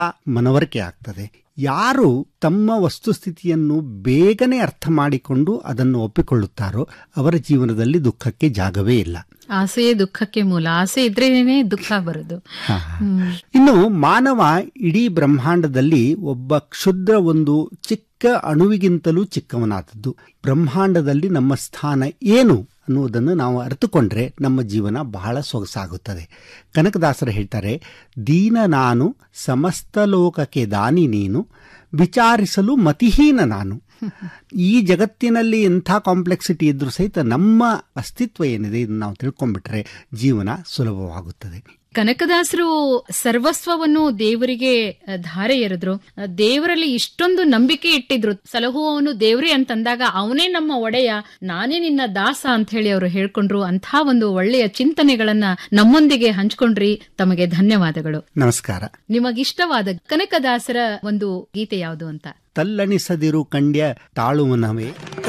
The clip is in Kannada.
ಮನವರಿಕೆ ಆಗ್ತದೆ ಯಾರು ತಮ್ಮ ವಸ್ತುಸ್ಥಿತಿಯನ್ನು ಬೇಗನೆ ಅರ್ಥ ಮಾಡಿಕೊಂಡು ಅದನ್ನು ಒಪ್ಪಿಕೊಳ್ಳುತ್ತಾರೋ ಅವರ ಜೀವನದಲ್ಲಿ ದುಃಖಕ್ಕೆ ಜಾಗವೇ ಇಲ್ಲ ಆಸೆಯೇ ದುಃಖಕ್ಕೆ ಮೂಲ ಆಸೆ ಇದ್ರೇನೆ ದುಃಖ ಬರೋದು ಹಾ. ಇನ್ನು ಮಾನವ ಇಡೀ ಬ್ರಹ್ಮಾಂಡದಲ್ಲಿ ಒಬ್ಬ ಕ್ಷುದ್ರ ಒಂದು ಚಿಕ್ಕ ಅಣುವಿಗಿಂತಲೂ ಚಿಕ್ಕವನಾದದ್ದು ಬ್ರಹ್ಮಾಂಡದಲ್ಲಿ ನಮ್ಮ ಸ್ಥಾನ ಏನು ಅನ್ನುವುದನ್ನು ನಾವು ಅರಿತುಕೊಂಡ್ರೆ ನಮ್ಮ ಜೀವನ ಬಹಳ ಸೊಗಸಾಗುತ್ತದೆ ಕನಕದಾಸರು ಹೇಳ್ತಾರೆ ದೀನ ನಾನು ಸಮಸ್ತ ಲೋಕಕ್ಕೆ ದಾನಿ ನೀನು ವಿಚಾರಿಸಲು ಮತಿಹೀನ ನಾನು ಈ ಜಗತ್ತಿನಲ್ಲಿ ಎಂಥ ಕಾಂಪ್ಲೆಕ್ಸಿಟಿ ಇದ್ರೂ ಸಹಿತ ನಮ್ಮ ಅಸ್ತಿತ್ವ ಏನಿದೆ ಇದನ್ನು ನಾವು ತಿಳ್ಕೊಂಡ್ಬಿಟ್ರೆ ಜೀವನ ಸುಲಭವಾಗುತ್ತದೆ ಕನಕದಾಸರು ಸರ್ವಸ್ವವನ್ನು ದೇವರಿಗೆ ಅಹ್, ಧಾರೆ ಎರೆದ್ರು ಅಹ್, ದೇವರಲ್ಲಿ ಇಷ್ಟೊಂದು ನಂಬಿಕೆ ಇಟ್ಟಿದ್ರು ಸಲಹುವವನು ದೇವ್ರೇ ಅಂತಂದಾಗ ಅವನೇ ನಮ್ಮ ಒಡೆಯ ನಾನೇ ನಿನ್ನ ದಾಸ ಅಂತ ಹೇಳಿ ಅವರು ಹೇಳ್ಕೊಂಡ್ರು ಅಂಥ ಒಂದು ಒಳ್ಳೆಯ ಚಿಂತನೆಗಳನ್ನ ನಮ್ಮೊಂದಿಗೆ ಹಂಚ್ಕೊಂಡ್ರಿ ತಮಗೆ ಧನ್ಯವಾದಗಳು ನಮಸ್ಕಾರ ನಿಮಗಿಷ್ಟವಾದ ಕನಕದಾಸರ ಒಂದು ಗೀತೆ ಯಾವುದು ಅಂತ ತಲ್ಲಣಿಸದಿರು ಕಂಡ್ಯ ತಾಳುವನವೇ